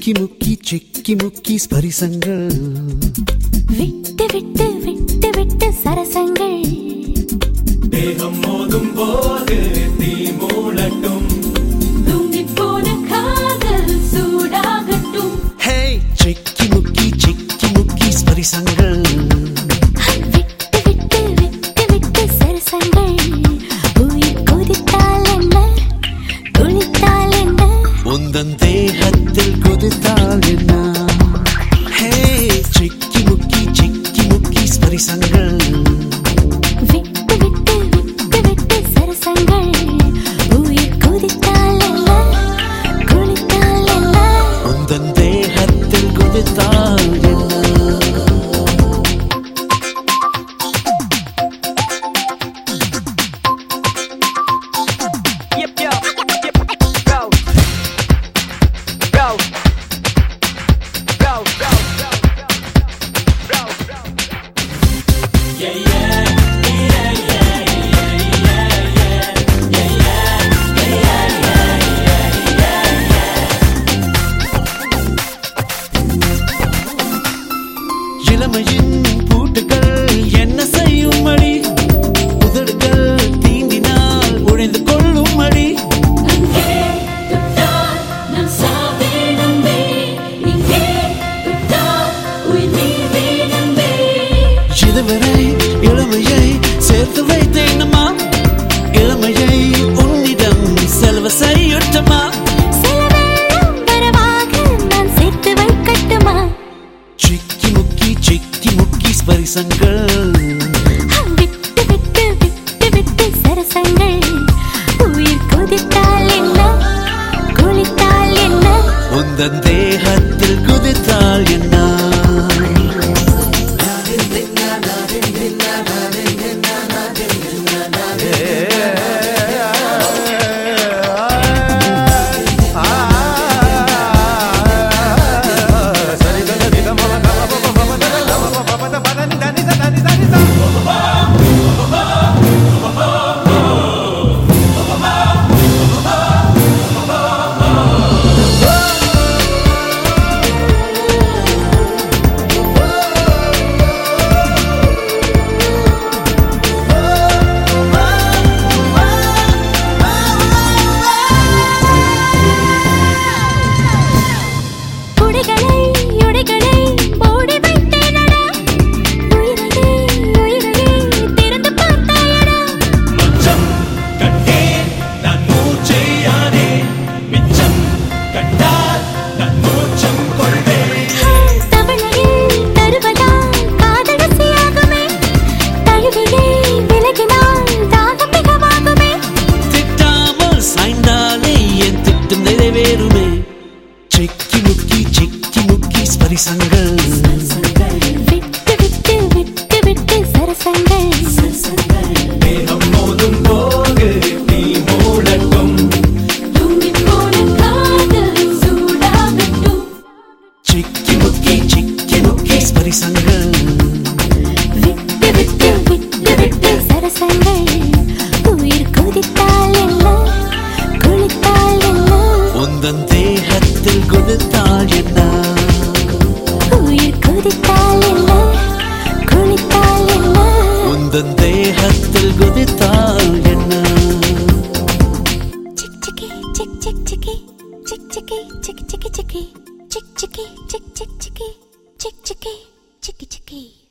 ചിക്കി മുക്കി ചിക്കി മുക്കി സ്പരിസങ്ങൾ விட்டு விட்டு விட்டு விட்டு சரசங்கள் தேகம் மோதும் போது தீ மூளட்டும் தூங்கிப்போன காதல் சூடாகட்டும் ഹേ ചിക്കി മുക്കി ചിക്കി മുക്കി സ്പരിസങ്ങൾ விட்டு விட்டு விட்டு விட்டு சரசங்கள் உயிர் கொதித்தால் என்ன குளித்தால் என்ன ഉന്തൻ ദേഹത്തിൽ കൊതിത്താൽ എന്ന ഹേ ചിക്കി മുക്കി ചിക്കി മുക്കി സ്പരിസങ്ങൾ விட்டு விட்டு விட்டு விட்டு சரசங்கள் உயிர் கொதித்தால் என்ன குளித்தால் என்ன ഉന്തൻ ദേഹത്തിൽ കൊതിത്താൽ എന്ന Yep, yo, yep, go. Go. Go, go, go, go, go. இளமையின் பூட்டுகள் என்ன செய்யும் அடி உதடுகள் தீண்டினால் உழைந்து கொள்ளும் அடி அங்கே தொட்டால் நான் சாவேனம்பே இங்கே தொட்டால் உயிர் நீ வேணம்பே இதுவரை இளமையை சேர்த்து வைத்தேனம்மா இளமையை உன்னிடம் செலவு செய்யட்டுமா சில வெள்ளம் வரவாக நான் சேர்த்து வைக்கட்டுமா சிக்கி முக்கி சிக்கி முக்கி ஸ்பரிசங்கள் விட்டு விட்டு விட்டு விட்டு சரசங்கள் உயிர் கொதித்தால் என்ன குளித்தால் என்ன உந்தன் தேகத்தில் குதித்தால் என்ன உடைகளை உடைகளை போடி வைத்தேனடா உயிரையே உயிரையே திறந்து பார்த்தாயடா மச்சம் கண்டேன் நான் மூச்சையானே மிச்சம் கண்டால் நான் மூச்சம் கொள்வேன் தவளையில் தருவதால் காதலசியாகுமே தழுவிலே விலகினால் தாகம் மிகவாகுமே திட்டாமல் சாய்ந்தாலே என் திட்டம் நிறைவேறுமே சிக்கி முக்கி சிக்கி முக்கி ஸ்பரிசங்கள் விட்டு விட்டு விட்டு விட்டு சரசங்கள் தேகம் மோதும் போது தீ மூளட்டும் தூங்கிப் போன காதல் சூடாகட்டும் சிக்கி முக்கி சிக்கி முக்கி ஸ்பரிசங்கள் விட்டு விட்டு விட்டு விட்டு சரசங்கள் உயிர் கொதித்தால் என்ன குளித்தால் என்ன உந்தன் தேகத்தில் கொடுத்தால் என்ன உயிர் கொதித்தால் என்ன குளித்தால் என்ன உந்தன் தேகத்தில் குதித்தால் என்ன chick chicky chick chick chicky chick chicky chick chicky chicky chick chicky chick chick chicky chick chicky chicky chicky